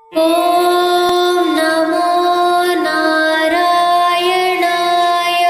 ॐ नमो नारायणाय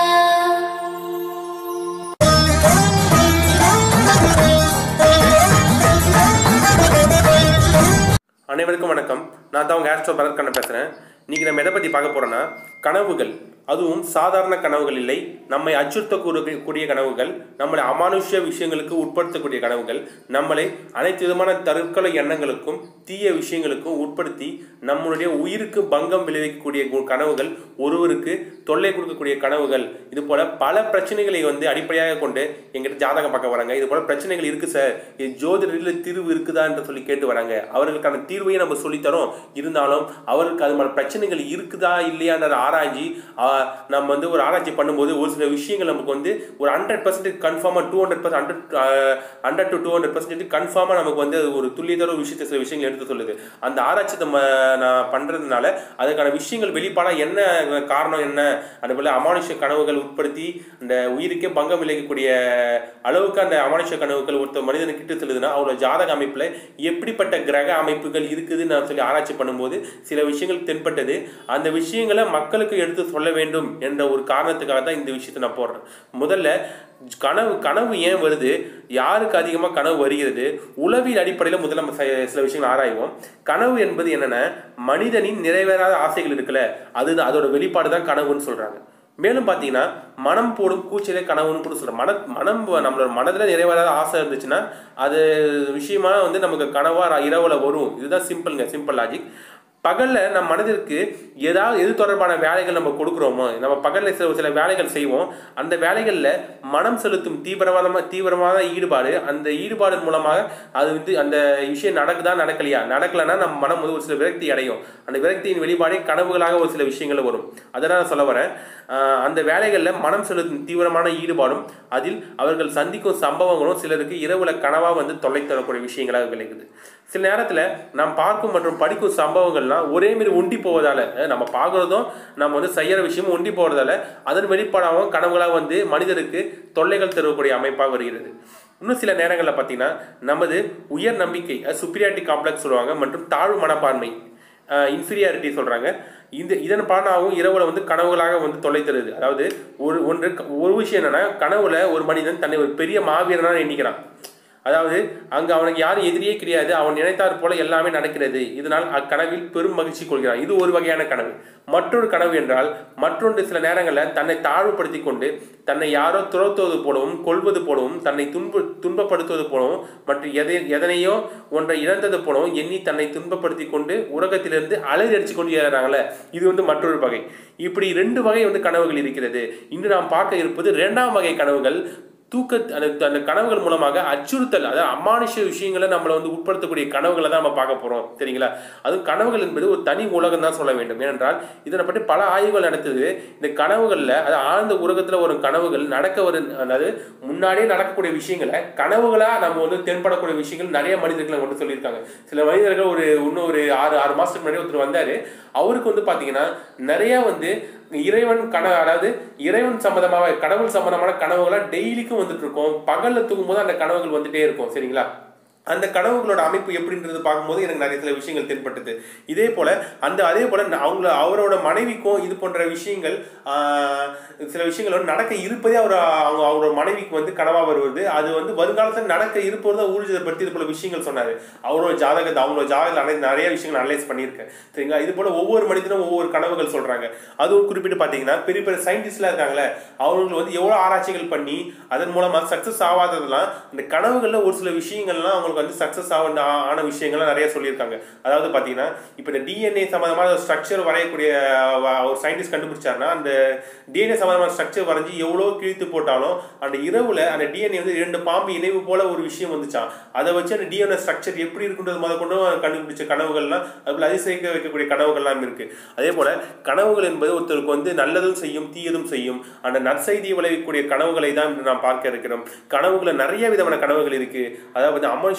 அனைவருக்கும் வணக்கம் நான் தான் உங்கள் ஆஸ்ட்ரோ பரத் கண்ணன் பேசுகிறேன் இன்றைக்கி நம்ம எதை பற்றி பார்க்க போகிறோன்னா கனவுகள் அதுவும் சாதாரண கனவுகள் இல்லை நம்மை அச்சுறுத்தக்கூடிய கூடிய கனவுகள் நம்மளை அமானுஷ்ய விஷயங்களுக்கு உட்படுத்தக்கூடிய கனவுகள் நம்மளை அனைத்து விதமான தற்கொலை எண்ணங்களுக்கும் தீய விஷயங்களுக்கும் உட்படுத்தி நம்மளுடைய உயிருக்கு பங்கம் விளைவிக்கக்கூடிய கு- கனவுகள் ஒருவருக்கு தொல்லை கொடுக்கக்கூடிய கனவுகள் இது போல பல பிரச்சனைகளை வந்து அடிப்படையாக கொண்டு எங்கிட்ட ஜாதகம் பார்க்க வராங்க இது போல பிரச்சனைகள் இருக்கு சார் இது ஜோதிடத்தில் தீர்வு இருக்குதா என்று சொல்லி கேட்டு வராங்க அவர்களுக்கான தீர்வையும் நம்ம சொல்லித்தரோம் இருந்தாலும் அவருக்கு அது மாதிரி பிரச்சனைகள் இருக்குதா இல்லையான்ற ஆராய்ச்சி ஆ, நம்ம வந்து ஒரு ஆராய்ச்சி பண்ணும்போது ஒரு சில விஷயங்கள் நமக்கு வந்து ஒரு ஹண்ட்ரட் பர்சன்டேஜ் கன்ஃபார்மாக two hundred percent hundred hundred to two hundred percentage கன்ஃபார்மாக நமக்கு வந்து ஒரு துல்லியத்தர ஒரு விஷயத்தை சில விஷயங்கள் எடுத்து சொல்லுது அந்த ஆராய்ச்சி நம்ம நான் பண்ணுறதுனால அதுக்கான விஷயங்கள் வெளிப்பாடாக என்ன காரணம் என்ன அது போல அமானுஷ்ய கனவுகள் உட்படுத்தி அந்த உயிருக்கே பங்கம் விளைவிக்கக்கூடிய அளவுக்கு அந்த அமானுஷ்ய கனவுகள் ஒருத்தர் மனிதனுக்கு கிட்ட செல்லுதுன்னா அவரோட ஜாதக அமைப்பில் எப்படிப்பட்ட கிரக அமைப்புகள் இருக்குதுன்னு நான் சொல்லி ஆராய்ச்சி பண்ணும்போது சில விஷயங்கள் தென்பட்டது அந்த விஷயங்களை மக்களுக்கு எடுத்து சொல்ல வேண்டும் என்ற ஒரு காரணத்துக்காக தான் இந்த விஷயத்தை நான் போடுறேன் முதல்ல கனவு கனவு ஏன் வருது யாருக்கு அதிகமாக கனவு வருகிறது உளவியல் அடிப்படையில் முதல்ல நம்ம ச- சில விஷயங்கள் ஆராய்வோம் கனவு என்பது என்னன்னா மனிதனின் நிறைவேறாத ஆசைகள் இருக்குல்ல அதுதான் அதோட வெளிப்பாடு தான் கனவுன்னு சொல்றாங்க மேலும் பார்த்தீங்கன்னா மனம் போடும் கூச்சலே கனவுன்னு கூட சொல்கிறோம் மன மனம் நம்மளோட மனதில் நிறைவேறாத ஆசை இருந்துச்சுன்னா அது விஷயமா வந்து நமக்கு கனவா இரவுல வரும் இதுதான் சிம்பிள்ங்க சிம்பிள் லாஜிக் பகல்ல நம்ம மனதிற்கு ஏதாவது எது தொடர்பான வேலைகள் நம்ம கொடுக்குறோமோ நம்ம பகல்ல சில சில வேலைகள் செய்வோம் அந்த வேலைகள்ல மனம் செலுத்தும் தீவிரவாதமா தீவிரமான ஈடுபாடு அந்த ஈடுபாடு மூலமாக அது வந்து அந்த விஷயம் நடக்குதா நடக்கலையா நடக்கலைன்னா நம்ம மனம் வந்து ஒரு சில விரக்தி அடையும் அந்த விரக்தியின் வெளிப்பாடே கனவுகளாக ஒரு சில விஷயங்கள் வரும் அதை நான் சொல்ல வரேன் ஆஹ் அந்த வேலைகளில் மனம் செலுத்தும் தீவிரமான ஈடுபாடும் அதில் அவர்கள் சந்திக்கும் சம்பவங்களும் சிலருக்கு இரவுல கனவா வந்து தொல்லை தரக்கூடிய விஷயங்களாக விளையுது சில நேரத்தில் நாம் பார்க்கும் மற்றும் படிக்கும் சம்பவங்கள்லாம் ஒரே மாரி ஒண்டி போவதால அஹ் நம்ம பார்க்குறதும் நம்ம வந்து செய்யற விஷயமும் ஒண்டி போவதால அதன் வெளிப்பாடாகவும் கனவுகளாக வந்து மனிதருக்கு தொல்லைகள் தரக்கூடிய அமைப்பாக வருகிறது இன்னும் சில நேரங்களில் பார்த்தீங்கன்னா நமது உயர் நம்பிக்கை சுப்பீரியாரிட்டி காம்ப்ளெக்ஸ் சொல்லுவாங்க மற்றும் தாழ்வு மனப்பான்மை இன்ஃபீரியாரிட்டி சொல்கிறாங்க இந்த இதன் பலனாகவும் இரவுல வந்து கனவுகளாக வந்து தொல்லை தருது அதாவது ஒரு ஒன்று ஒரு விஷயம் என்னன்னா கனவுல ஒரு மனிதன் தன்னை ஒரு பெரிய மாவீரனா எண்ணிக்கிறான் அதாவது அங்கு அவனுக்கு யாரும் எதிரியே கிடையாது அவன் நினைத்தாற் போல எல்லாமே நடக்கிறது இதனால் அக்கனவில் பெரும் மகிழ்ச்சி கொள்கிறான் இது ஒரு வகையான கனவு மற்றொரு கனவு என்றால் மற்றொன்று சில நேரங்களில் தன்னை தாழ்வுபடுத்தி கொண்டு தன்னை யாரோ துரத்துவது போலவும் கொள்வது போலவும் தன்னை துன்பு துன்பப்படுத்துவது போலவும் மற்றும் எதை எதனையோ ஒன்றை இழந்தது போலவும் எண்ணி தன்னை துன்பப்படுத்தி கொண்டு உலகத்திலிருந்து அலறி அடிச்சு கொண்டு ஏறாங்களே இது வந்து மற்றொரு வகை இப்படி ரெண்டு வகை வந்து கனவுகள் இருக்கிறது இன்று நாம் பார்க்க இருப்பது இரண்டாம் வகை கனவுகள் தூக்க அந்த அந்த கனவுகள் மூலமாக அச்சுறுத்தல் அதாவது அமானுஷ்ய விஷயங்களை நம்மளை வந்து உட்படுத்தக்கூடிய கனவுகளை தான் நம்ம பார்க்க போறோம் சரிங்களா அதுவும் கனவுகள் என்பது ஒரு தனி உலகம் தான் சொல்ல வேண்டும் ஏனென்றால் இதனை பற்றி பல ஆய்வுகள் நடத்துது இந்த கனவுகளில் அது ஆழ்ந்த உலகத்தில் வரும் கனவுகள் நடக்க வரும் அதாவது முன்னாடியே நடக்கக்கூடிய விஷயங்களை கனவுகளா நம்ம வந்து தென்படக்கூடிய விஷயங்கள் நிறைய மனிதர்கள் வந்து சொல்லியிருக்காங்க சில மனிதர்கள் ஒரு இன்னும் ஒரு ஆறு ஆறு மாசத்துக்கு முன்னாடி ஒருத்தர் வந்தாரு அவருக்கு வந்து பாத்தீங்கன்னா நிறைய வந்து இறைவன் கன அதாவது இறைவன் சம்பந்தமாக கடவுள் சம்பந்தமான கனவுகளா டெய்லிக்கும் வந்துட்டு இருக்கும் பகல்ல தூங்கும்போது அந்த கனவுகள் வந்துட்டே இருக்கும் சரிங்களா அந்த கனவுகளோட அமைப்பு எப்படின்றது பார்க்கும்போது எனக்கு நிறைய சில விஷயங்கள் தென்பட்டது இதே போல அந்த அதே போல அவங்கள அவரோட மனைவிக்கும் இது போன்ற விஷயங்கள் ஆஹ், சில விஷயங்கள் வந்து நடக்க இருப்பதே அவர் அவங்க அவரோட மனைவிக்கு வந்து கனவா வருவது அது வந்து வருங்காலத்தில் நடக்க இருப்பது தான் ஊர்ஜிதப்படுத்தி இது போல விஷயங்கள் சொன்னாரு அவரோட ஜாதகத்தை அவங்களோட ஜாதகத்தில் அனை- நிறைய விஷயங்கள் அனலைஸ் பண்ணியிருக்கேன் சரிங்களா இது போல ஒவ்வொரு மனிதனும் ஒவ்வொரு கனவுகள் சொல்றாங்க அதுவும் குறிப்பிட்டு பார்த்தீங்கன்னா பெரிய பெரிய சயின்டிஸ்ட்லாம் இருக்காங்களே அவங்க வந்து எவ்வளோ ஆராய்ச்சிகள் பண்ணி அதன் மூலமா சக்சஸ் ஆகாததெல்லாம் இந்த கனவுகளில் ஒரு சில விஷயங்கள்லாம் அவங்களுக்கு வந்து சக்சஸ் ஆக ஆன விஷயங்கள்லாம் நிறைய சொல்லியிருக்காங்க அதாவது பார்த்தீங்கன்னா இப்போ இந்த டிஎன்ஏ சம்மந்தமான ஸ்ட்ரக்சர் வரையக்கூடிய வ- ஒரு சயின்டிஸ்ட் கண்டுபிடிச்சாருன்னா அந்த டிஎன்ஏ சம்மந்தமான ஸ்ட்ரக்சர் வரைஞ்சி எவ்வளோ கிழித்து போட்டாலும் அந்த இரவுல அந்த டிஎன்ஏ வந்து இரண்டு பாம்பு இணைவு போல ஒரு விஷயம் வந்துச்சான் அதை வச்சு அந்த டிஎன்ஏ ஸ்ட்ரக்சர் எப்படி இருக்குன்றது முத கொண்டு கண்டுபிடிச்ச கனவுகள்லாம் அதுல அதிசயிக்க வைக்கக்கூடிய கனவுகள்லாம் இருக்கு அதே போல கனவுகள் என்பது ஒருத்தருக்கு வந்து நல்லதும் செய்யும் தீயதும் செய்யும் அந்த நற்செய்தியை விளைவிக்கக்கூடிய கனவுகளை தான் இன்று நாம் பார்க்க இருக்கிறோம் கனவுகளை நிறைய விதமான கனவுகள் இருக்கு அதாவது அமானுஷ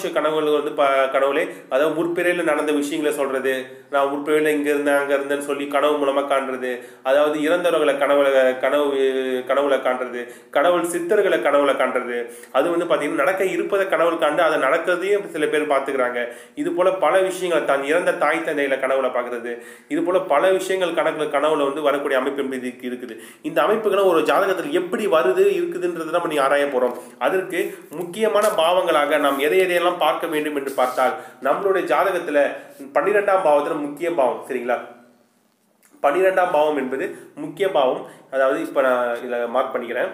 அமானுஷ்ய கனவுகள் வந்து ப கனவுலே அதாவது முற்பிறையில் நடந்த விஷயங்களை சொல்றது நான் முற்பிறையில் இங்க இருந்தேன் அங்க இருந்தேன்னு சொல்லி கனவு மூலமா காண்றது அதாவது இறந்தவர்களை கனவுல கனவு கனவுல காண்றது கடவுள் சித்தர்களை கனவுல காண்றது அது வந்து பாத்தீங்கன்னா நடக்க இருப்பதை கனவுல காண்டு அதை நடக்கிறதையும் சில பேர் பார்த்துக்கிறாங்க இது போல பல விஷயங்கள் தான் இறந்த தாய் தந்தையில கனவுல பார்க்கறது இது போல பல விஷயங்கள் கணக்குல கனவுல வந்து வரக்கூடிய அமைப்பு என்பது இதுக்கு இருக்குது இந்த அமைப்புகளை ஒரு ஜாதகத்தில் எப்படி வருது இருக்குதுன்றது நம்ம நீ ஆராய போறோம் அதற்கு முக்கியமான பாவங்களாக நாம் எதை எதையெல்லாம் பார்க்க வேண்டும் என்று பார்த்தால் நம்மளுடைய ஜாதகத்துல பன்னிரெண்டாம் பாவத்துல முக்கிய பாவம் சரிங்களா பன்னிரெண்டாம் பாவம் என்பது முக்கிய பாவம் அதாவது இப்போ நான் இதில் மார்க் பண்ணிக்கிறேன்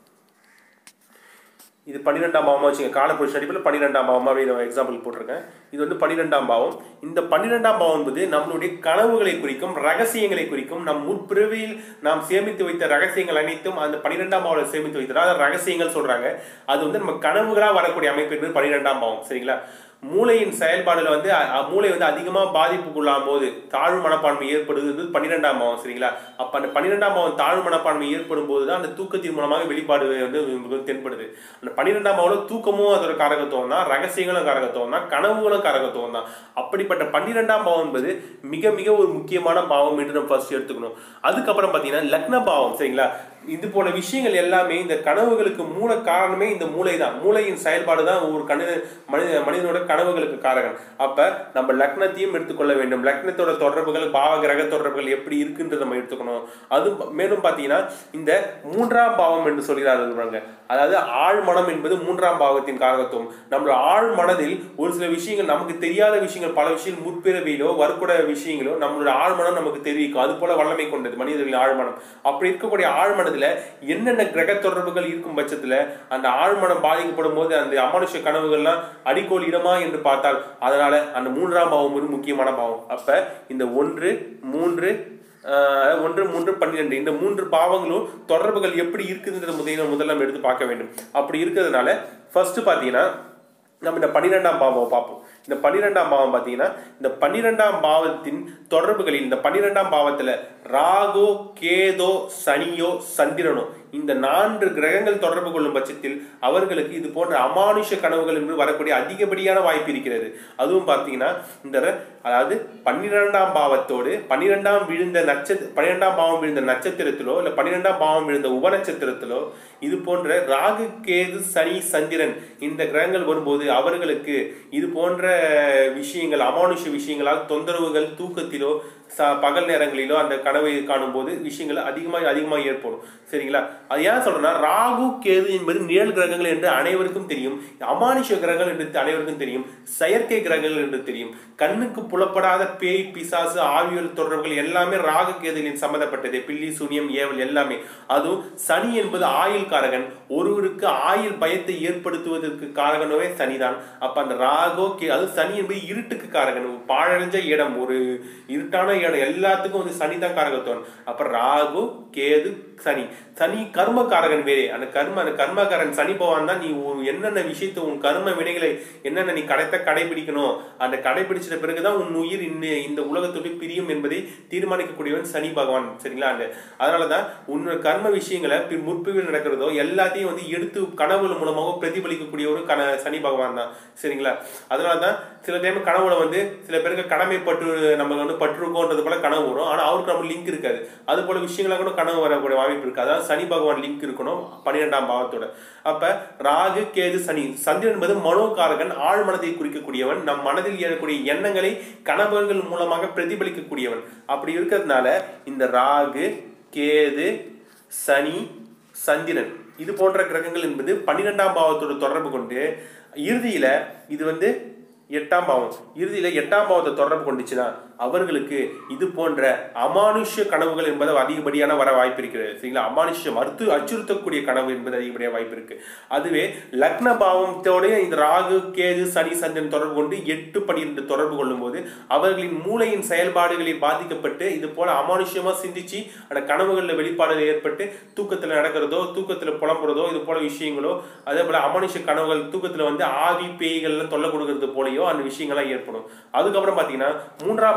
இது பன்னிரெண்டாம் பாவமாக வச்சுங்க காலப்புருஷ அடிப்பில் பன்னிரெண்டாம் பாவமாக அப்படின்னு எக்ஸாம்பிள் போட்டிருக்கேன் இது வந்து பன்னிரெண்டாம் பாவம் இந்த பன்னிரெண்டாம் பாவம் என்பது நம்மளுடைய கனவுகளை குறிக்கும் ரகசியங்களை குறிக்கும் நம் முற்பிறவியில் நாம் சேமித்து வைத்த ரகசியங்கள் அனைத்தும் அந்த பன்னிரெண்டாம் பாவத்தில் சேமித்து வைத்தோம் அதாவது ரகசியங்கள் சொல்றாங்க அது வந்து நம்ம கனவுகளாக வரக்கூடிய அமைப்பு என்பது பன்னிரெண்டாம் பாவம் சரிங்களா மூளையின் செயல்பாடுல வந்து அ- அ- மூளை வந்து அதிகமாக பாதிப்புக்குள்ளாம் போது தாழ்வு மனப்பான்மை ஏற்படுவது பன்னிரெண்டாம் பாவம் சரிங்களா அப்ப அந்த பன்னிரெண்டாம் பாவம் தாழ்வு மனப்பான்மை ஏற்படும் போது தான் அந்த தூக்கத்தின் மூலமாக வெளிப்பாடு வந்து நமக்கு தென்படுது அந்த பன்னிரெண்டாம் பாவம் தூக்கமும் அதோட காரகத்துவம் தான் ரகசியங்களும் காரகத்துவம் தான் கனவுகளும் காரகத்துவம் தான் அப்படிப்பட்ட பன்னிரெண்டாம் பாவம் என்பது மிக மிக ஒரு முக்கியமான பாவம் என்று நம்ம ஃபர்ஸ்ட் எடுத்துக்கணும் அதுக்கப்புறம் பார்த்தீங்கன்னா லக்ன பாவம் சரிங்களா இது போல விஷயங்கள் எல்லாமே இந்த கனவுகளுக்கு மூல காரணமே இந்த மூளை தான் மூளையின் செயல்பாடு தான் ஒரு கணித மனித மனிதனோட கனவுகளுக்கு காரகம் அப்ப நம்ம லக்னத்தையும் எடுத்துக்கொள்ள வேண்டும் லக்னத்தோட தொடர்புகள் பாவ கிரக தொடர்புகள் எப்படி இருக்குன்றத நம்ம எடுத்துக்கணும் அது மேலும் பார்த்தீங்கன்னா இந்த மூன்றாம் பாவம் என்று சொல்கிறார்கள் அதாவது ஆழ்மனம் என்பது மூன்றாம் பாவத்தின் காரகத்துவம் நம்மளோட ஆழ் மனதில் ஒரு சில விஷயங்கள் நமக்கு தெரியாத விஷயங்கள் பல விஷயங்கள் முற்பிறவியிலோ வற்கூட விஷயங்களோ நம்மளோட ஆழ்மனம் நமக்கு தெரிவிக்கும் அது போல வல்லமை கொண்டது மனிதர்களின் ஆழ்மனம் அப்படி இருக்கக்கூடிய ஆழ்மனதுல என்னென்ன கிரக தொடர்புகள் இருக்கும் பட்சத்துல அந்த ஆழ்மனம் பாதிக்கப்படும் போது அந்த அமானுஷ கனவுகள்லாம் அடிக்கோல் இடமா என்று பார்த்தால் அதனால அந்த மூன்றாம் பாவம் ஒரு முக்கியமான பாவம் அப்ப இந்த ஒன்று மூன்று ஆஹ், ஒன்று மூன்று பன்னிரெண்டு இந்த மூன்று பாவங்களும் தொடர்புகள் எப்படி இருக்குதுன்றது முதல்ல முதல்ல நம்ம எடுத்து பார்க்க வேண்டும் அப்படி இருக்கிறதுனால ஃபர்ஸ்ட் பார்த்தீங்கன்னா நம்ம இந்த பன்னிரெண்டாம் பாவம் பார்ப்போம் இந்த பன்னிரெண்டாம் பாவம் பார்த்தீங்கன்னா இந்த பன்னிரெண்டாம் பாவத்தின் தொடர்புகளில் இந்த பன்னிரெண்டாம் பாவத்துல ராகோ கேதோ சனியோ சந்திரனோ இந்த நான்கு கிரகங்கள் தொடர்பு கொள்ளும் பட்சத்தில் அவர்களுக்கு இது போன்ற அமானுஷ கனவுகள் என்று வரக்கூடிய அதிகப்படியான வாய்ப்பு இருக்கிறது அதுவும் பார்த்தீங்கன்னா இந்த ர- அதாவது பன்னிரெண்டாம் பாவத்தோடு பன்னிரெண்டாம் விழுந்த நட்சத்திர பன்னிரெண்டாம் பாவம் விழுந்த நட்சத்திரத்திலோ இல்ல பன்னிரெண்டாம் பாவம் விழுந்த உபநட்சத்திரத்திலோ இது போன்ற ராகு கேது சனி சந்திரன் இந்த கிரகங்கள் வரும்போது அவர்களுக்கு இது போன்ற விஷயங்கள் அமானுஷ விஷயங்களால் தொந்தரவுகள் தூக்கத்திலோ ச பகல் நேரங்களிலோ அந்த கனவை காணும்போது விஷயங்கள் அதிகமாக அதிகமாக ஏற்படும் சரிங்களா அது ஏன் சொல்றேன்னா ராகு கேது என்பது நிழல் கிரகங்கள் என்று அனைவருக்கும் தெரியும் அமானுஷ கிரகங்கள் என்று அனைவருக்கும் தெரியும் செயற்கை கிரகங்கள் என்று தெரியும் கண்ணுக்கு புலப்படாத பேய் பிசாசு ஆவியல் தொடர்புகள் எல்லாமே ராகு கேதுகளின் சம்பந்தப்பட்டது பில்லி சூனியம் ஏவல் எல்லாமே அதுவும் சனி என்பது ஆயுள் காரகன் ஒருவருக்கு ஆயுள் பயத்தை ஏற்படுத்துவதற்கு காரகனவே சனிதான் அப்ப அந்த ராகோ கே அது சனி என்பது இருட்டுக்கு காரகன் ஒரு பாழடைஞ்ச இடம் ஒரு இருட்டான இடம் எல்லாத்துக்கும் வந்து சனி தான் காரகத்துவன் அப்ப ராகு கேது சனி சனி கர்ம காரகன் வேறே அந்த கர்ம அந்த கர்மகாரன் சனி பகவான் தான் நீ உன் என்னென்ன விஷயத்தை உன் கர்ம வினைகளை என்னென்ன நீ கடைத்த கடைபிடிக்கணும் அந்த கடைபிடிச்சிட்ட பிறகுதான் உன் உயிர் இந்த இந்த உலகத்தோடு பிரியும் என்பதை தீர்மானிக்கக்கூடியவன் சனி பகவான் சரிங்களா அந்த அதனாலதான் உன்னோட கர்ம விஷயங்களை பின் முற்பில் நடக்கிறதோ எல்லாத்தையும் வந்து எடுத்து கனவுகள் மூலமாக பிரதிபலிக்கக்கூடிய ஒரு கன சனி பகவான் தான் சரிங்களா அதனாலதான் சில டைம் கனவுல வந்து சில பேருக்கு கடமைப்பட்டு நம்ம வந்து பட்டிருக்கோன்றது போல கனவு வரும் ஆனா அவருக்கு நம்ம லிங்க் இருக்காது அது போல விஷயங்களா கூட கனவு வரக்கூடிய வாய்ப்பு இருக்கு அதாவது சனி பகவான் லிங்க் இருக்கணும் பன்னிரெண்டாம் பாவத்தோட அப்ப ராகு கேது சனி சந்திரன் என்பது மனோகாரகன் ஆழ் மனதை குறிக்கக்கூடியவன் நம் மனதில் எழக்கூடிய எண்ணங்களை கனவுகள் மூலமாக பிரதிபலிக்கக்கூடியவன் அப்படி இருக்கிறதுனால இந்த ராகு கேது சனி சந்திரன் இது போன்ற கிரகங்கள் என்பது பன்னிரெண்டாம் பாவத்தோட தொடர்பு கொண்டு இறுதியில இது வந்து எட்டாம் பாவம் இறுதியில எட்டாம் பாவத்தை தொடர்பு கொண்டுச்சுன்னா அவர்களுக்கு இது போன்ற அமானுஷ்ய கனவுகள் என்பது அதிகப்படியான வர வாய்ப்பு இருக்கிறது சரிங்களா அமானுஷ்யம் அறுத்து அச்சுறுத்தக்கூடிய கனவு என்பது அதிகப்படியாக வாய்ப்பு இருக்கு அதுவே லக்ன பாவத்தோடைய இந்த ராகு கேது சனி சந்திரன் தொடர்பு கொண்டு எட்டு பன்னிரெண்டு தொடர்பு கொள்ளும் போது அவர்களின் மூளையின் செயல்பாடுகளில் பாதிக்கப்பட்டு இது போல அமானுஷ்யமா சிந்திச்சு அந்த கனவுகளில் வெளிப்பாடுகள் ஏற்பட்டு தூக்கத்துல நடக்கிறதோ தூக்கத்துல புலம்புறதோ இது போல விஷயங்களோ அதே போல அமானுஷ்ய கனவுகள் தூக்கத்துல வந்து ஆவி பேய்கள்லாம் தொல்லை கொடுக்கறது போலயோ அந்த விஷயங்கள்லாம் ஏற்படும் அதுக்கப்புறம் பாத்தீங்கன்னா மூன்றாம் பாவம்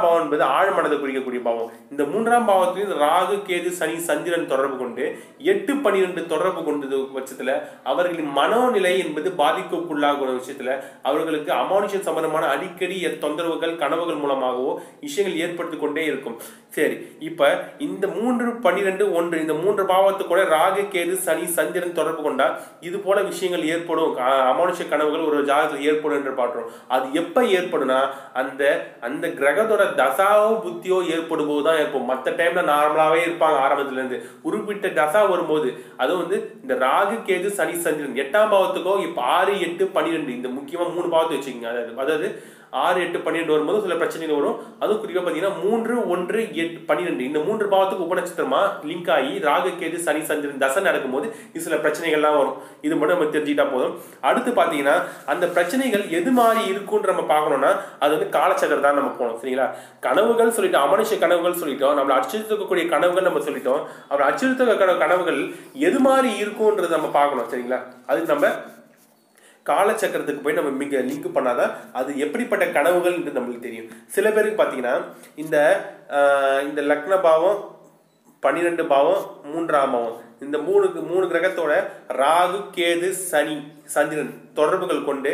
பாவம் என்பது ஆழ்மனதை குறிக்கக்கூடிய பாவம் இந்த மூன்றாம் பாவத்திலையும் ராகு கேது சனி சந்திரன் தொடர்பு கொண்டு எட்டு பனிரெண்டு தொடர்பு கொண்டது பட்சத்துல அவர்களின் மனோநிலை என்பது பாதிப்புக்குள்ளாகிற விஷயத்துல அவர்களுக்கு அமானுஷம் சம்பந்தமான அடிக்கடி தொந்தரவுகள் கனவுகள் மூலமாகவோ விஷயங்கள் ஏற்படுத்தி கொண்டே இருக்கும் சரி இப்ப இந்த மூன்று பன்னிரெண்டு ஒன்று இந்த மூன்று பாவத்து கூட ராகு கேது சனி சந்திரன் தொடர்பு கொண்டா இது போல விஷயங்கள் ஏற்படும் அ- அமானுஷ கனவுகள் ஒரு ஜாதகத்தில் ஏற்படும் என்று பாடுறோம் அது எப்ப ஏற்படும்னா அந்த அந்த கிரகத்தோட தசாவோ புத்தியோ ஏற்படும் போது தான் ஏற்படும் மற்ற டைம்ல நார்மலாவே இருப்பாங்க ஆரம்பத்துல இருந்து குறிப்பிட்ட தசா வரும்போது அதுவும் வந்து இந்த ராகு கேது சனி சந்திரன் எட்டாம் பாவத்துக்கோ இப்ப ஆறு எட்டு பன்னிரெண்டு இந்த முக்கியமா மூணு பாவத்தை வச்சுக்கோங்க அதாவது அதாவது ஆறு எட்டு பன்னிரெண்டு வரும்போது சில பிரச்சனைகள் வரும் அதுவும் குறிப்பாக பார்த்தீங்கன்னா மூன்று ஒன்று எட்டு பன்னிரெண்டு இந்த மூன்று பாவத்துக்கு உபநட்சத்திரமா லிங்க் ஆகி ராகு கேது சனி சந்திரன் தசை நடக்கும்போது இது சில பிரச்சனைகள்லாம் வரும் இது மட்டும் நம்ம தெரிஞ்சுக்கிட்டா போதும் அடுத்து பார்த்தீங்கன்னா அந்த பிரச்சனைகள் எது மாதிரி இருக்கும்னு நம்ம பார்க்கணும்னா அது வந்து காலச்சக்கரம் தான் நம்ம போகணும் சரிங்களா கனவுகள் சொல்லிட்டோம் அமனுஷ கனவுகள் சொல்லிட்டோம் நம்மளை அச்சுறுத்தக்கூடிய கனவுகள் நம்ம சொல்லிட்டோம் அவரை அச்சுறுத்த கனவுகள் எது மாதிரி இருக்கும்ன்றதை நம்ம பார்க்கணும் சரிங்களா அதுக்கு நம்ம காலச்சக்கரத்துக்கு போய் நம்ம மிக லிங்க் பண்ணாதான் அது எப்படிப்பட்ட கனவுகள் என்று நம்மளுக்கு தெரியும் சில பேருக்கு பார்த்தீங்கன்னா இந்த ஆஹ், இந்த லக்ன பாவம் பன்னிரெண்டு பாவம் மூன்றாம் பாவம் இந்த மூணுக்கு மூணு கிரகத்தோட ராகு கேது சனி சந்திரன் தொடர்புகள் கொண்டு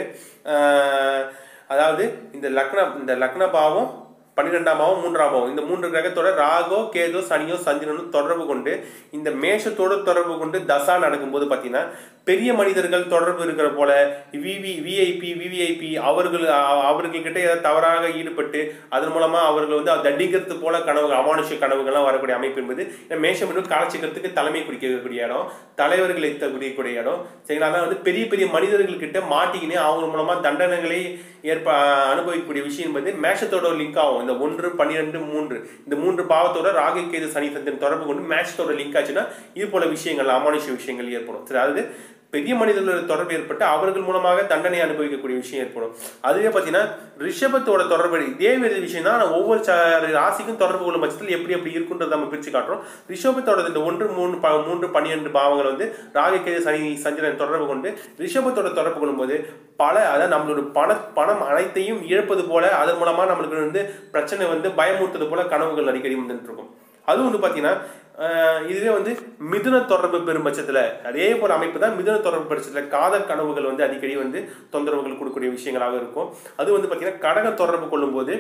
ஆஹ், அதாவது இந்த லக்ன இந்த லக்ன பாவம் பன்னிரெண்டாம் பாவம் மூன்றாம் பாவம் இந்த மூன்று கிரகத்தோட ராகோ கேதோ சனியோ சந்திரனும் தொடர்பு கொண்டு இந்த மேஷத்தோட தொடர்பு கொண்டு தசா நடக்கும்போது பார்த்தீங்கன்னா பெரிய மனிதர்கள் தொடர்பு இருக்கிற போல விவி விஐபி விவிஐபி அவர்கள் அ- அவர்கள்கிட்ட ஏதாவது தவறாக ஈடுபட்டு அதன் மூலமா அவர்கள் வந்து தண்டிக்கிறது போல கனவுகள் அமானுஷ கனவுகள்லாம் வரக்கூடிய அமைப்பு என்பது இந்த மேஷம் என்பது காலச்சக்கரத்துக்கு தலைமை குறிக்கக்கூடிய இடம் தலைவர்களை த- குறிக்கக்கூடிய இடம் சரிங்களா அதான் வந்து பெரிய பெரிய மனிதர்கள்கிட்ட மாட்டிக்கினே அவங்க மூலமா தண்டனைகளை ஏற்ப அனுபவிக்கக்கூடிய விஷயம் என்பது மேஷத்தோட லிங்க் ஆகும் இந்த ஒன்று பன்னிரெண்டு மூன்று இந்த மூன்று பாவத்தோட ராகு கேது சனி சந்திரன் தொடர்பு கொண்டு மேஷத்தோட லிங்க் ஆச்சுன்னா இது போல விஷயங்கள் அமானுஷ விஷயங்கள் ஏற்படும் சரி அதாவது பெரிய மனிதர்களோட தொடர்பு ஏற்பட்டு அவர்கள் மூலமாக தண்டனை அனுபவிக்கக்கூடிய விஷயம் ஏற்படும் அதுவே பார்த்தீங்கன்னா ரிஷபத்தோட தொடர்பு இதே மாதிரி விஷயம் தான் ஆனா ஒவ்வொரு ச- ராசிக்கும் தொடர்பு கொள்ளும் பட்சத்தில் எப்படி எப்படி இருக்குன்றதை நம்ம பிரிச்சு காட்டுறோம் ரிஷபத்தோட இந்த ஒன்று மூணு ப- மூன்று பன்னிரெண்டு பாவங்கள் வந்து ராகக்கேது சனி சந்திரன் தொடர்பு கொண்டு ரிஷபத்தோட தொடர்பு கொள்ளும்போது பல அதாவது நம்மளோட பண பணம் அனைத்தையும் இழப்பது போல அதன் மூலமா நம்மளுக்கு வந்து பிரச்சனை வந்து பயமுறுத்தது போல கனவுகள் அடிக்கடி வந்துட்டு இருக்கும் அதுவும் வந்து பார்த்தீங்கன்னா ஆஹ் இதுவே வந்து மிதுன தொடர்பு பெறும் பட்சத்தில் அதே போல அமைப்பு தான் மிதுன தொடர்பு பட்சத்தில் காதல் கனவுகள் வந்து அடிக்கடி வந்து தொந்தரவுகள் கொடுக்கக்கூடிய விஷயங்களாக இருக்கும் அது வந்து பார்த்தீங்கன்னா கடக தொடர்பு கொள்ளும்போது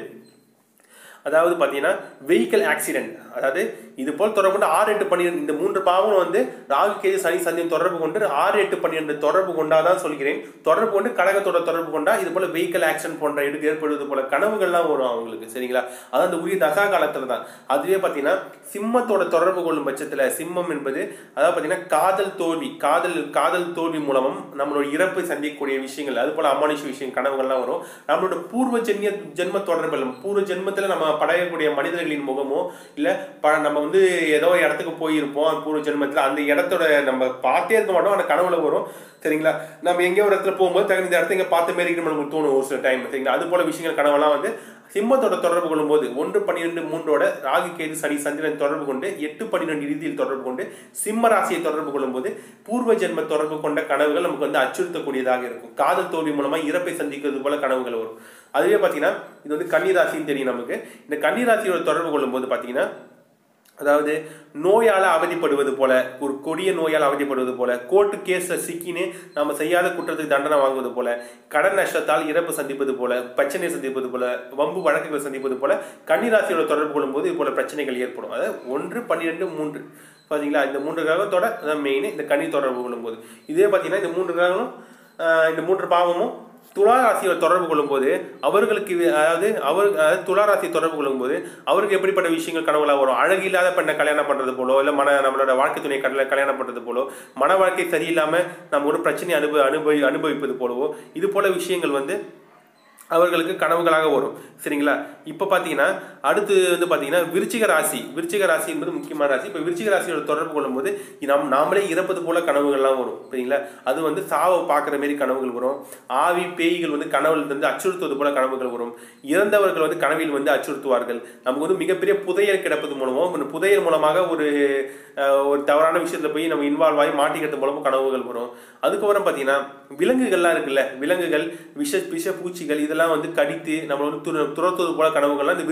அதாவது பார்த்தீங்கன்னா வெஹிக்கல் ஆக்சிடென்ட் அதாவது இது போல் தொடர்பு கொண்டு ஆறு எட்டு பன்னிரெண்டு இந்த மூன்று பாவங்களும் வந்து ராகு கேது சனி சந்தியன் தொடர்பு கொண்டு ஆறு எட்டு பன்னிரெண்டு தொடர்பு கொண்டாதான் சொல்கிறேன் தொடர்பு கொண்டு கடகத்தோட தொடர்பு கொண்டா இது போல வெஹிக்கல் ஆக்சிடென்ட் போன்ற எடுக்க ஏற்படுவது போல கனவுகள்லாம் வரும் அவங்களுக்கு சரிங்களா அதான் அந்த உரிய தசா காலத்துல தான் அதுவே பார்த்தீங்கன்னா சிம்மத்தோட தொடர்பு கொள்ளும் பட்சத்தில் சிம்மம் என்பது அதாவது பார்த்தீங்கன்னா காதல் தோல்வி காதல் காதல் தோல்வி மூலமும் நம்மளோட இறப்பை சந்திக்கக்கூடிய விஷயங்கள் அது போல அமானுஷ விஷயம் கனவுகள்லாம் வரும் நம்மளோட பூர்வ ஜென்ய ஜென்ம தொடர்பு இல்லை. பூர்வ ஜென்மத்தில் நம்ம படையக்கூடிய மனிதர்களின் முகமோ இல்லை ப நம்ம வந்து ஏதோ ஒரு இடத்துக்கு போயிருப்போம் அந்த பூர்வ ஜென்மத்தில் அந்த இடத்தோட நம்ம பார்த்தே இருக்க மாட்டோம் அந்த கனவுல வரும் சரிங்களா நம்ம எங்கேயோ ஒரு இடத்துல போகும்போது தகுந்த இந்த இடத்த இங்கே பார்த்த மாரி இருக்கு நமக்கு தோணும் ஒரு சில டைம் சரிங்களா அது போல விஷயங்கள் கனவெல்லாம் வந்து சிம்மத்தோட தொடர்பு கொள்ளும்போது ஒன்று பன்னிரெண்டு மூன்றோட ராகு கேது சனி சந்திரன் தொடர்பு கொண்டு எட்டு பன்னிரெண்டு இறுதியில் தொடர்பு கொண்டு சிம்ம ராசியை தொடர்பு கொள்ளும்போது பூர்வ ஜென்ம தொடர்பு கொண்ட கனவுகள் நமக்கு வந்து அச்சுறுத்தக்கூடியதாக இருக்கும் காதல் தோல்வி மூலமா இறப்பை சந்திக்கிறது போல கனவுகள் வரும் அதுவே பார்த்தீங்கன்னா இது வந்து கன்னிராசின்னு தெரியும் நமக்கு இந்த கன்னிராசியோட தொடர்பு கொள்ளும்போது பார்த்தீங்கன்னா அதாவது நோயால் அவதிப்படுவது போல ஒரு கொடிய நோயால் அவதிப்படுவது போல கோர்ட்டு கேஸில் சிக்கின்னு நம்ம செய்யாத குற்றத்துக்கு தண்டனை வாங்குவது போல கடன் நஷ்டத்தால் இறப்பு சந்திப்பது போல பிரச்சனை சந்திப்பது போல வம்பு வழக்குகள் சந்திப்பது போல கன்னிராசியோட தொடர்பு கொள்ளும்போது இது போல பிரச்சனைகள் ஏற்படும் அதாவது ஒன்று பன்னிரெண்டு மூன்று பார்த்தீங்களா இந்த மூன்று கிரகத்தோட அதான் மெயின் இந்த கன்னி தொடர்பு கொள்ளும்போது இதே பார்த்தீங்கன்னா இந்த மூன்று கிரகங்களும் ஆஹ் இந்த மூன்று பாவமும் துலா ராசியோட தொடர்பு கொள்ளும்போது அவர்களுக்கு இது- அதாவது அவர் அதாவது துலா ராசி தொடர்பு கொள்ளும்போது அவருக்கு எப்படிப்பட்ட விஷயங்கள் கனவுலாம் வரும் அழகு இல்லாத பெண்ணை கல்யாணம் பண்றது போலோ இல்லை மன நம்மளோட வாழ்க்கை துணை கடலை கல்யாணம் பண்றது போலோ மன வாழ்க்கை சரியில்லாம நம்ம ஒரு பிரச்சனை அனுபவ அனுபவி அனுபவிப்பது போலவோ இது போல விஷயங்கள் வந்து அவர்களுக்கு கனவுகளாக வரும் சரிங்களா இப்போ பார்த்தீங்கன்னா அடுத்து வந்து பார்த்தீங்கன்னா விருச்சிக ராசி விருச்சிக ராசி என்பது முக்கியமான ராசி இப்போ விருச்சிக ராசியோட தொடர்பு கொள்ளும்போது நம் நாமளே இறப்பது போல கனவுகள்லாம் வரும் சரிங்களா அது வந்து சாவை பார்க்குற மாரி கனவுகள் வரும் ஆவி பேய்கள் வந்து கனவுல வந்து அச்சுறுத்துவது போல கனவுகள் வரும் இறந்தவர்கள் வந்து கனவில் வந்து அச்சுறுத்துவார்கள் நமக்கு வந்து மிகப்பெரிய புதையல் கிடப்பது மூலமோ அந்த புதையல் மூலமாக ஒரு அஹ், ஒரு தவறான விஷயத்துல போய் நம்ம இன்வால்வ் ஆகி மாட்டிக்கிறது மூலமும் கனவுகள் வரும் அதுக்கப்புறம் பார்த்தீங்கன்னா விலங்குகள்லாம் இருக்குல்ல விலங்குகள் விஷ விஷ பூச்சிகள் இதெல்லாம் வந்து கடித்து நம்மளை வந்து துர- துரத்துவது போல கனவுகள்லாம் இந்த விருச்சிக ராசியை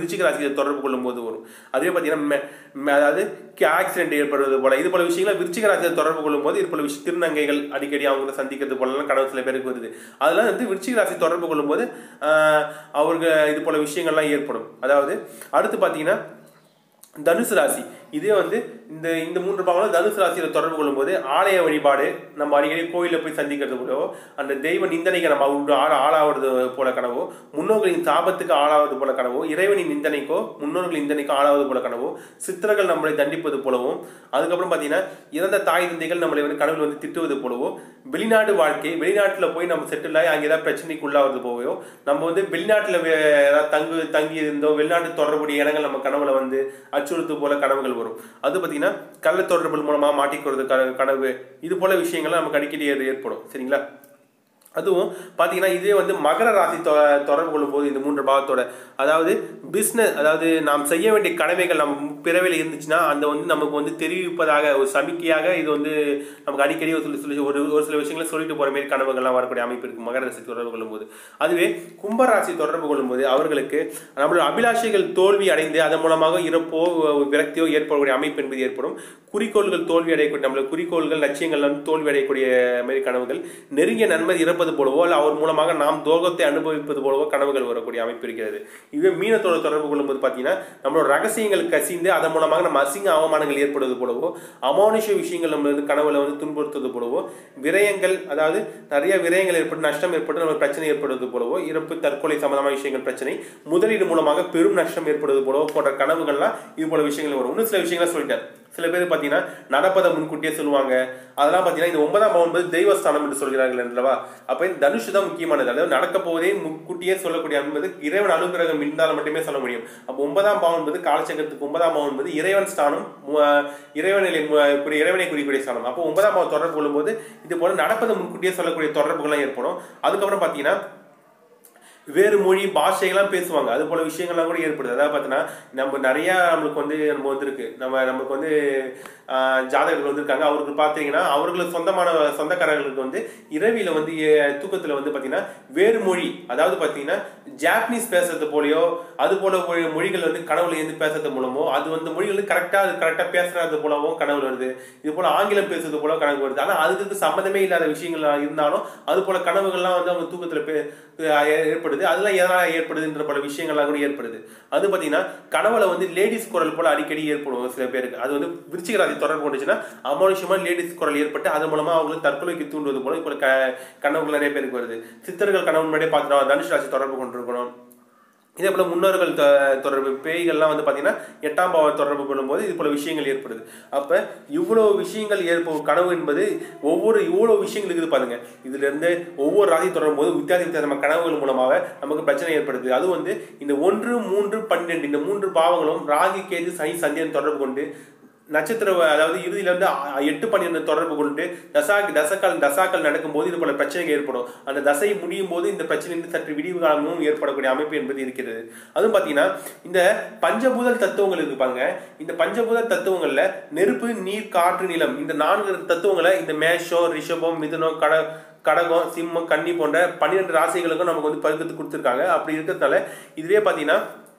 ராசியை தொடர்பு கொள்ளும் போது வரும் அதே பார்த்தீங்கன்னா மெ- மெ- அதாவது ஆக்சிடென்ட் ஏற்படுவது போல இது போல விஷயங்களை விருச்சிக ராசியை தொடர்பு கொள்ளும் போது இது போல விஷயம் திருநங்கைகள் அடிக்கடி அவங்கள சந்திக்கிறது போலலாம் கனவு சில பேருக்கு வருது அதெல்லாம் வந்து விருச்சிக ராசி தொடர்பு கொள்ளும்போது ஆஹ், அவருக்கு இது போல விஷயங்கள்லாம் ஏற்படும் அதாவது அடுத்து பார்த்தீங்கன்னா தனுசு ராசி இதே வந்து இந்த இந்த மூன்று பாவங்களும் தனுசு ராசியில தொடர்பு கொள்ளும்போது ஆலய வழிபாடு நம்ம அடிக்கடி கோயிலில் போய் சந்திக்கிறது போலவோ அந்த தெய்வ நிந்தனைக்கு நம்ம அவங்க ஆள ஆளாவது போல கனவோ முன்னோர்களின் சாபத்துக்கு ஆளாவது போல கனவோ இறைவனின் நிந்தனைக்கோ முன்னோர்களின் நிந்தனைக்கோ ஆளாவது போல கனவோ சித்தர்கள் நம்மளை தண்டிப்பது போலவும் அதுக்கப்புறம் பார்த்தீங்கன்னா இறந்த தாய் தந்தைகள் நம்மளை வந்து கனவில் வந்து திட்டுவது போலவோ வெளிநாடு வாழ்க்கை வெளிநாட்டில் போய் நம்ம செட்டில் ஆகி அங்கே ஏதாவது பிரச்சனைக்கு உள்ளாவது போவோ நம்ம வந்து வெளிநாட்டில் ஏதாவது தங்கு தங்கி இருந்தோ வெளிநாட்டு தொடர்புடைய இடங்கள் நம்ம கனவுல வந்து அச்சுறுத்து போல கனவுகள் வரும் அது பார்த்தீங்கன்னா கள்ள தொடர்பு மூலமாக மாட்டிக்கிறது க- கனவு இது போல விஷயங்கள்லாம் நமக்கு அடிக்கடி ஏற்~ ஏற்படும் சரிங்களா அதுவும் பார்த்தீங்கன்னா இதே வந்து மகர ராசி தொ தொடர்பு கொள்ளும்போது இந்த மூன்று பாவத்தோட அதாவது பிஸ்னஸ் அதாவது நாம் செய்ய வேண்டிய கடமைகள் நம்ம பிறவியில் இருந்துச்சுன்னா அந்த வந்து நமக்கு வந்து தெரிவிப்பதாக ஒரு சமிக்கையாக இது வந்து நமக்கு அடிக்கடி ஒரு சில சில ஒரு ஒரு சில விஷயங்களை சொல்லிட்டு போகிற மாதிரி கனவுகள்லாம் வரக்கூடிய அமைப்பு இருக்குது மகர ராசி தொடர்பு கொள்ளும்போது அதுவே கும்பராசி தொடர்பு கொள்ளும்போது அவர்களுக்கு நம்மளோட அபிலாஷைகள் தோல்வி அடைந்து அதன் மூலமாக இறப்போ விரக்தியோ ஏற்படக்கூடிய அமைப்பு என்பது ஏற்படும் குறிக்கோள்கள் தோல்வி அடையக்கூடிய நம்மளோட குறிக்கோள்கள் லட்சியங்கள் வந்து தோல்வி அடையக்கூடிய மாதிரி கனவுகள் நெருங்கிய நன்மை இறப்பது போலவோ அல்ல அவர் மூலமாக நாம் துரோகத்தை அனுபவிப்பது போலவோ கனவுகள் வரக்கூடிய அமைப்பு இருக்கிறது இதுவே மீனத்தோட தொடர்பு கொள்ளும்போது பார்த்தீங்கன்னா நம்மளோட ரகசியங்கள் கசிந்து அதன் மூலமாக நம்ம அசிங்க அவமானங்கள் ஏற்படுவது போலவோ அமானுஷ விஷயங்கள் நம்ம வந்து கனவுல வந்து துன்புறுத்துவது போலவோ விரயங்கள் அதாவது நிறைய விரயங்கள் ஏற்பட்டு நஷ்டம் ஏற்பட்டு நமக்கு பிரச்சனை ஏற்படுவது போலவோ இறப்பு தற்கொலை சம்பந்தமான விஷயங்கள் பிரச்சனை முதலீடு மூலமாக பெரும் நஷ்டம் ஏற்படுவது போலவோ போன்ற கனவுகள்லாம் இது போல விஷயங்கள் வரும் இன்னும் சில விஷயங்களை சொல்லிட்டேன் சில பேர் பார்த்தீங்கன்னா நடப்பதை முன்கூட்டியே சொல்லுவாங்க அதெல்லாம் பார்த்தீங்கன்னா இந்த ஒன்பதாம் பாவம் என்பது தெய்வஸ்தானம் என்று சொல்கிறார்கள் அல்லவா அப்போ இந்த தனுஷு தான் முக்கியமானது அதாவது நடக்க போவதே முன்கூட்டியே சொல்லக்கூடிய என்பது இறைவன் அனுகிரகம் இருந்தால் மட்டுமே சொல்ல முடியும் அப்போ ஒன்பதாம் பாவம் என்பது காலச்சக்கரத்துக்கு ஒன்பதாம் பாவம் என்பது இறைவன் ஸ்தானம் மு- இறைவனிலை மு- குறி- இறைவனை குறிக்கூடிய ஸ்தானம் அப்போ ஒன்பதாம் பாவம் தொடர்பு கொள்ளும்போது இது போல நடப்பதை முன்கூட்டியே சொல்லக்கூடிய தொடர்புகள்லாம் ஏற்படும் அதுக்கப்புறம் பார்த்தீங்கன்னா வேறு மொழி பாஷைகள்லாம் பேசுவாங்க அது போல விஷயங்கள்லாம் கூட ஏற்படுது அதாவது பார்த்தீங்கன்னா நம்ம நிறைய நம்மளுக்கு வந்து நம்ம வந்திருக்கு நம்ம நமக்கு வந்து ஆஹ், ஜாதகர்கள் வந்திருக்காங்க அவருக்கு பார்த்தீங்கன்னா அவர்களுக்கு சொந்தமான சொந்தக்காரர்களுக்கு வந்து இரவியில் வந்து ஏ- தூக்கத்தில் வந்து பார்த்தீங்கன்னா வேறு மொழி அதாவது பார்த்தீங்கன்னா ஜாப்பனீஸ் பேசுறது போலயோ அது போல மொழி- மொழிகள் வந்து கனவுல இருந்து பேசுறது மூலமோ அது வந்து மொழிகள் வந்து கரெக்டாக அது கரெக்டாக பேசுறது போலவும் கனவுல வருது இது போல ஆங்கிலம் பேசுறது போல கனவு வருது ஆனால் அதுக்கு சம்மந்தமே இல்லாத விஷயங்கள் இருந்தாலும் அது போல கனவுகள்லாம் வந்து அவங்க தூக்கத்தில் பே ஏ- ஏற்படுது அதெல்லாம் எதனால் ஏற்படுதுன்ற பல விஷயங்கள்லாம் கூட ஏற்படுது அது பார்த்தீங்கன்னா கனவுல வந்து லேடிஸ் குரல் போல அடிக்கடி ஏற்படும் சில பேருக்கு அது வந்து விருச்சிக ராசி தொடர்பு கொண்டுச்சுன்னா அமானுஷமா லேடிஸ் குரல் ஏற்பட்டு அது மூலமா அவங்களுக்கு தற்கொலைக்கு தூண்டுவது போல இப்போ க கனவுகள் நிறைய பேருக்கு வருது சித்தர்கள் கனவு முன்னாடியே பார்த்துட்டோம் தனுஷ் ராசி தொடர்பு கொண்டிருக்கணும் இதே போல முன்னோர்கள் த- தொடர்பு பேய்கள்லாம் வந்து பார்த்தீங்கன்னா எட்டாம் பாவ தொடர்பு கொள்ளும்போது இது போல விஷயங்கள் ஏற்படுது அப்போ இவ்வளோ விஷயங்கள் ஏற்ப கனவு என்பது ஒவ்வொரு இவ்வளோ விஷயங்கள் இருக்குது பாருங்க இதுல இருந்து ஒவ்வொரு ராசி தொடரும் போது வித்தியாச வித்தியாசமான கனவுகள் மூலமாக நமக்கு பிரச்சனை ஏற்படுது அது வந்து இந்த ஒன்று மூன்று பன்னெண்டு இந்த மூன்று பாவங்களும் ராகி கேது சனி சந்தியன் தொடர்பு கொண்டு நட்சத்திர அதாவது இறுதியில இருந்து அ- எட்டு பன்னிரெண்டு தொடர்பு கொண்டு தசா தசக்கால் தசாக்கள் நடக்கும்போது இது போல பிரச்சனைகள் ஏற்படும் அந்த தசை முடியும் போது இந்த பிரச்சனையிலிருந்து சற்று விடிவு காலமும் ஏற்படக்கூடிய அமைப்பு என்பது இருக்கிறது அதுவும் பார்த்தீங்கன்னா இந்த பஞ்சபூத தத்துவங்கள் இருக்கு பாருங்க இந்த பஞ்சபூத தத்துவங்கள்ல நெருப்பு நீர் காற்று நிலம் இந்த நான்கு தத்துவங்களை இந்த மேஷம் ரிஷபம் மிதுனம் கட கடகம் சிம்மம் கன்னி போன்ற பன்னிரெண்டு ராசிகளுக்கும் நமக்கு வந்து பருக்கத்து கொடுத்துருக்காங்க அப்படி இருக்கிறதுனால இதுவே பார்த்தீங்கன்னா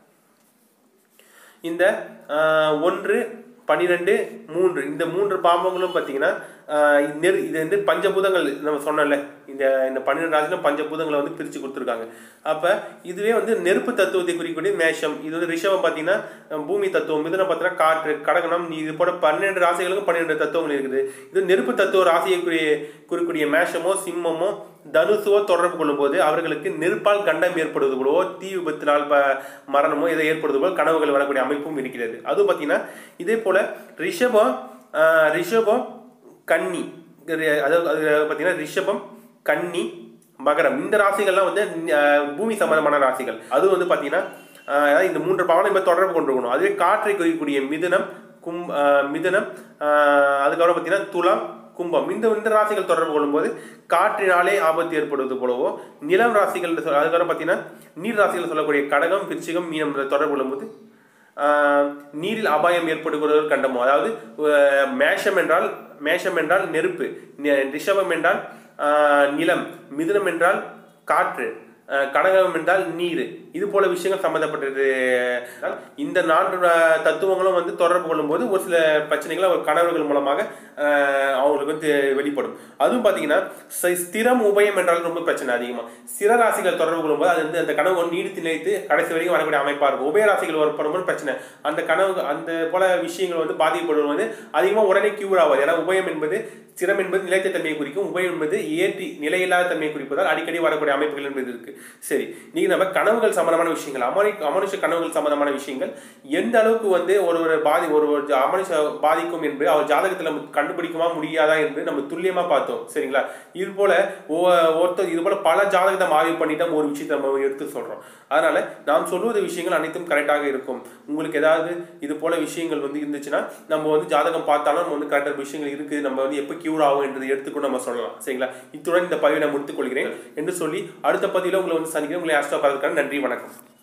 இந்த ஆஹ், ஒன்று பன்னிரெண்டு மூன்று இந்த மூன்று பாம்பங்களும் பார்த்தீங்கன்னா ஆஹ், நெரு இது வந்து பஞ்சபூதங்கள் நம்ம சொன்னோம்ல இந்த இந்த பன்னிரெண்டு ராசிலும் பஞ்சபூதங்களை வந்து பிரித்து கொடுத்துருக்காங்க அப்போ இதுவே வந்து நெருப்பு தத்துவத்தை குறிக்கக்கூடிய மேஷம் இது வந்து ரிஷபம் பார்த்தீங்கன்னா அஹ், பூமி தத்துவம் மிதுனம் பார்த்தீங்கன்னா காற்று கடகணம் நீ இது போல பன்னெண்டு ராசிகளுக்கும் பன்னிரெண்டு தத்துவங்கள் இருக்குது இது நெருப்பு தத்துவ ராசியை குறி குறிக்கூடிய மேஷமோ சிம்மமோ தனுசுவோ தொடர்பு கொள்ளும்போது அவர்களுக்கு நெருப்பால் கண்டம் ஏற்படுவது போலவோ தீ விபத்தினால் ப மரணமோ இதை ஏற்படுவது போல் கனவுகள் வரக்கூடிய அமைப்பும் இருக்கிறது அதுவும் பார்த்தீங்கன்னா இதே போல ரிஷபம் ஆஹ், ரிஷபம் கன்னி இது அதாவது அது பார்த்தீங்கன்னா ரிஷபம் கன்னி மகரம் இந்த ராசிகள்லாம் வந்து ஆஹ், பூமி சம்பந்தமான ராசிகள் அது வந்து பார்த்தீங்கன்னா ஆஹ், அதாவது இந்த மூன்று பாவனை இப்போ தொடர்பு கொண்டிருக்கணும் அதுவே காற்றை குறிக்கக்கூடிய மிதுனம் கும் ஆஹ், மிதுனம் ஆஹ், அதுக்கப்புறம் பார்த்தீங்கன்னா துலாம் கும்பம் இந்த இந்த ராசிகள் தொடர்பு கொள்ளும்போது காற்றினாலே ஆபத்து ஏற்படுவது போலவோ நிலம் ராசிகள் சொல்- அதுக்கப்புறம் பார்த்தீங்கன்னா நீர் ராசிகள் சொல்லக்கூடிய கடகம் விருச்சிகம் மீனம் தொடர்பு கொள்ளும்போது ஆஹ், நீரில் அபாயம் ஏற்படுகிறது கண்டமோ அதாவது அஹ், மேஷம் என்றால் மேஷம் என்றால் நெருப்பு நி- ரிஷபம் என்றால் ஆஹ், நிலம் மிதுனம் என்றால் காற்று அஹ், கடகம் என்றால் நீர் இது போல விஷயங்கள் சம்பந்தப்பட்டது இந்த நான்கு அஹ், தத்துவங்களும் வந்து தொடர்பு கொள்ளும்போது ஒரு சில பிரச்சனைகள் அவர் கணவர்கள் மூலமாக அஹ், அவங்களுக்கு வந்து வெளிப்படும் அதுவும் பார்த்தீங்கன்னா சி- ஸ்திரம் உபயம் என்றால் ரொம்ப பிரச்சனை அதிகமாக ஸ்திர ராசிகள் தொடர்பு கொள்ளும்போது அது வந்து அந்த கனவு நீடித்து நிலைத்து கடைசி வரைக்கும் வரக்கூடிய அமைப்பாக இருக்கும் உபய ராசிகள் வரப்படும்போது பிரச்சனை அந்த கனவு அந்த போல விஷயங்கள் வந்து பாதிக்கப்படுவது வந்து அதிகமாக உடனே கியூர் ஆகாது ஏன்னா உபயம் என்பது ஸ்திரம் என்பது நிலைத்த தன்மையை குறிக்கும் உபயம் என்பது ஏற்றி நிலையில்லாத தன்மையை குறிப்பதால் அடிக்கடி வரக்கூடிய அமைப்புகள் என்பது இருக்கு சரி நீங்க நம்ம கனவுகள் சம்பந்தமான விஷயங்கள் அமனி அமனுஷ கனவுகள் சம்பந்தமான விஷயங்கள் எந்த அளவுக்கு வந்து ஒரு ஒரு பாதி ஒரு ஒரு ஜா- அமனுஷ பாதிக்கும் என்று அவர் ஜாதகத்தில் நம்ம கண்டுபிடிக்குமா முடியாதா என்று நம்ம துல்லியமா பார்த்தோம் சரிங்களா இது போல ஒவ்வொ- ஒருத்தர் இது போல பல ஜாதகத்தை ஆய்வு பண்ணிட்டு நம்ம ஒரு விஷயத்தை நம்ம எடுத்து சொல்றோம் அதனால நாம் சொல்வது விஷயங்கள் அனைத்தும் கரெக்டாக இருக்கும் உங்களுக்கு ஏதாவது இது போல விஷயங்கள் வந்து இருந்துச்சுன்னா நம்ம வந்து ஜாதகம் பார்த்தாலும் நம்ம வந்து கரெக்டான விஷயங்கள் இருக்கு நம்ம வந்து எப்போ கியூர் ஆகும் என்றதை எடுத்துக்கொண்டு நம்ம சொல்லலாம் சரிங்களா இத்துடன் இந்த பதிவை நான் முடித்துக் கொள்கிறேன் என்று சொல்லி அடுத்த பதிவில் உங்களை வந்து சந்திக்கிறேன் உங்களை ஆஸ்ட்ரா பார்க்கறதுக்கான நன்றி வணக்கம்